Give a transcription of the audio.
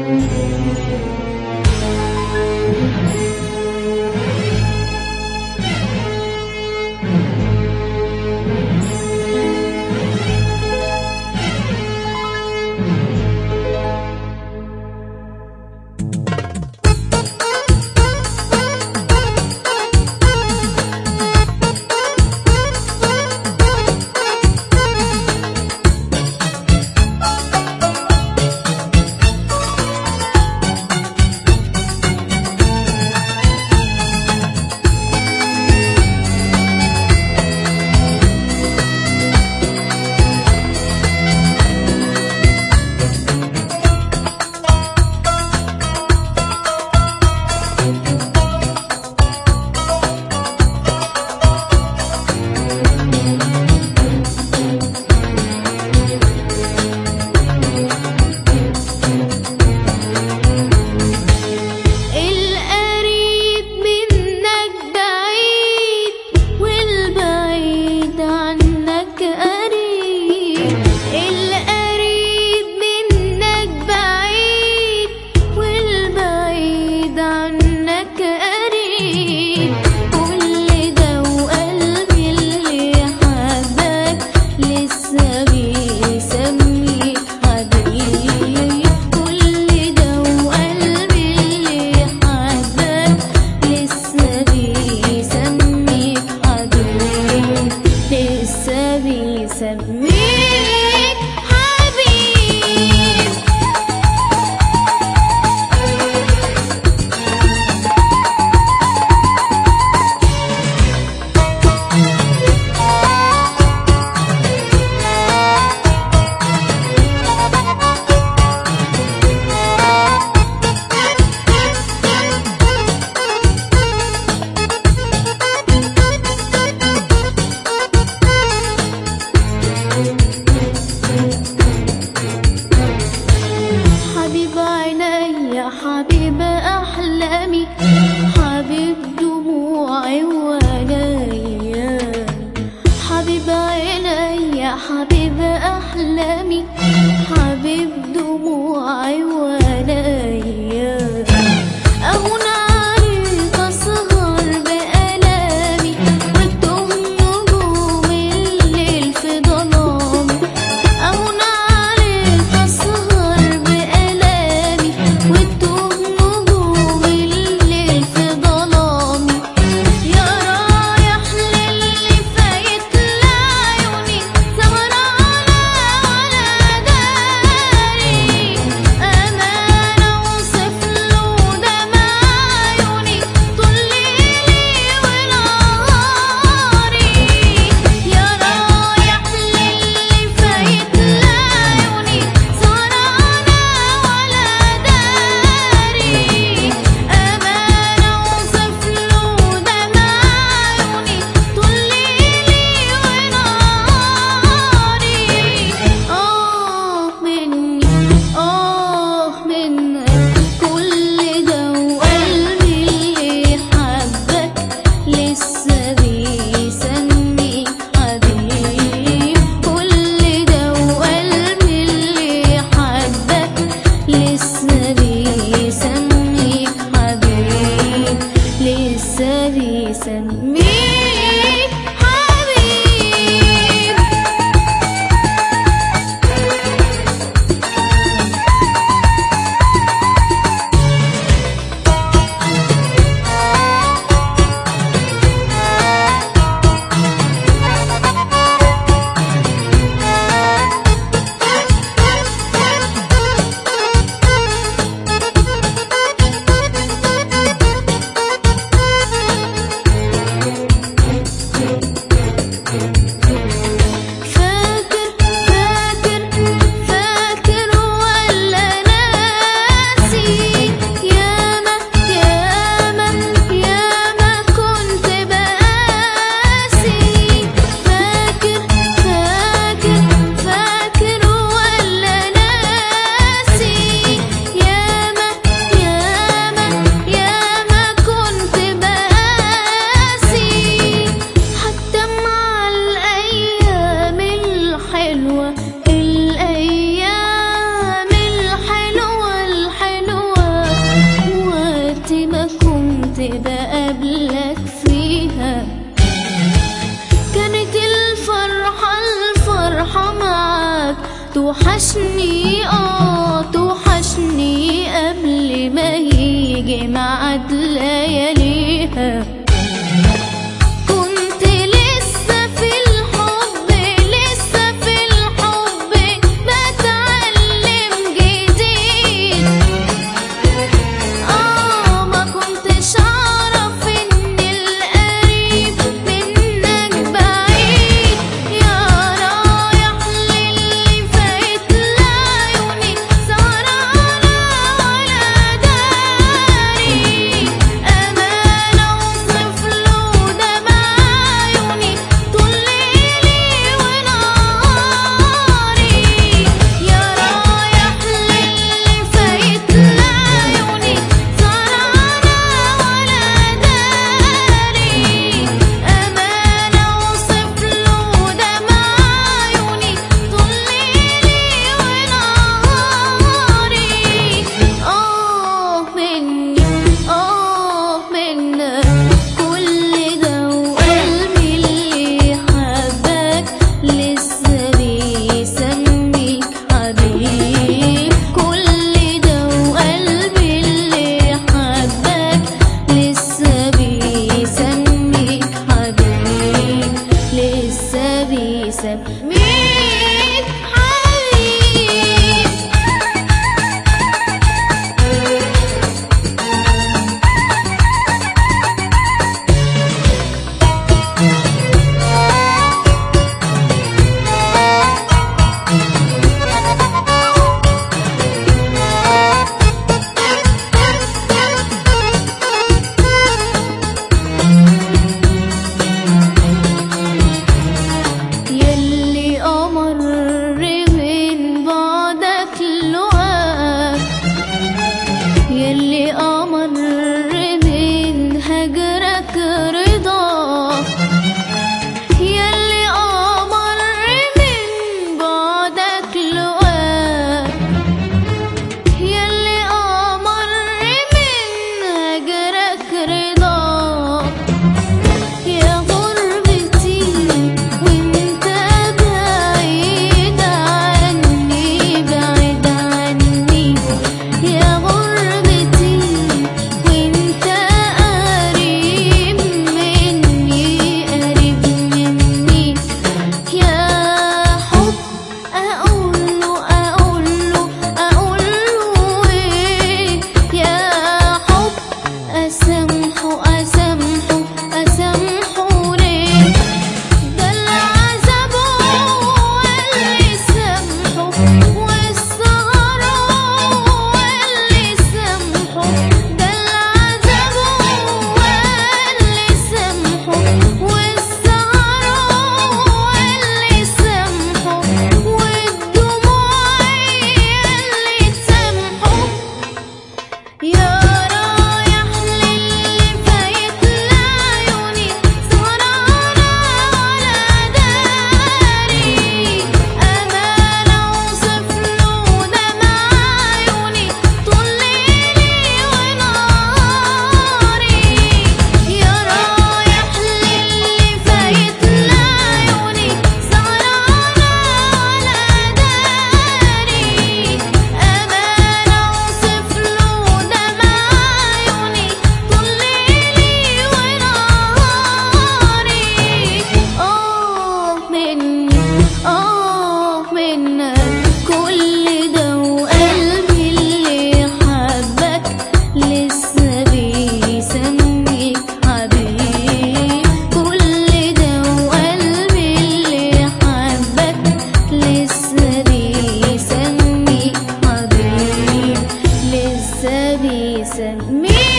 القريب منك بعيد والبعيد عنك قريب القريب منك بعيد والبعيد عنك قريب كل ده وقلبي اللي حبك لسه بيسميك حبيب كل ده وقلبي اللي حبك لسه بيسميك حبيب لسه بيسميك حبيب حبيب عيني حبيب أحلامي حبيب دموعي وعينيا حبيب عيني حبيب أحلامي حبيب دموعي وعينيا أهون عليك أسهر بألامي وتقوم نجوم الليل في ظلامي أهون عليك أسهر بألامي وتقوم نجوم الليل في ظلامي يا رايح للي فايت لعيوني سهرانة على داري بقابلك فيها كانت الفرحة الفرحة معاك توحشني اه توحشني قبل ما يجي معاد لياليها كنت لسه في الحب لسه في الحب بتعلم جديد آه ما كنتش أعرف إن القريب منك بعيد يا رايح للي فات لعيوني سهرانة ولا داري أمانة أوصف له دمع عيوني طول ليلي ونهاري يا رايح للي فايت لعيوني سهرانة ولا داري أمانة أوصف له دمع عيوني طول ليلي ونهاري آه مني آه منك كل ده وقلبي اللي حبك لسه بيسميك حبيب كل ده وقلبي اللي حبك لسه بيسميك حبيب لسه بيسميك حبيب يلي أمر من بعدك لقاك يلي أمر من هجرك رضاك يلي أمر من بعدك لقاك يلي أمر من هجرك رضاك يا غربتي وانت بعيد عني بعيد عني يا غربتي وانت قريب مني قريب مني يا حب اقوله اقوله اقوله ايه يا حب اسامحه اسامحه اسامحه ليه ده العذاب هو اللي سامحه والسهر هو اللي سامحه ده العذاب هو اللي سامحه والسهر هو اللي سامحه والدموع هي اللي تسامحه يا رايح للي فايت لعيوني سهرانة ولا داري أمانة أوصف له دمع عيوني طول ليلي ونهاري يا رايح للي فايت لعيوني سهرانة ولا داري أمانة أوصف له دمع عيوني طول ليلي ونهاري آه مني آه منك كل ده وقلبي اللي حبك لسه بيسميك حبيب كل ده وقلبي اللي حبك لسه بيسميك حبيب لسه بيسميك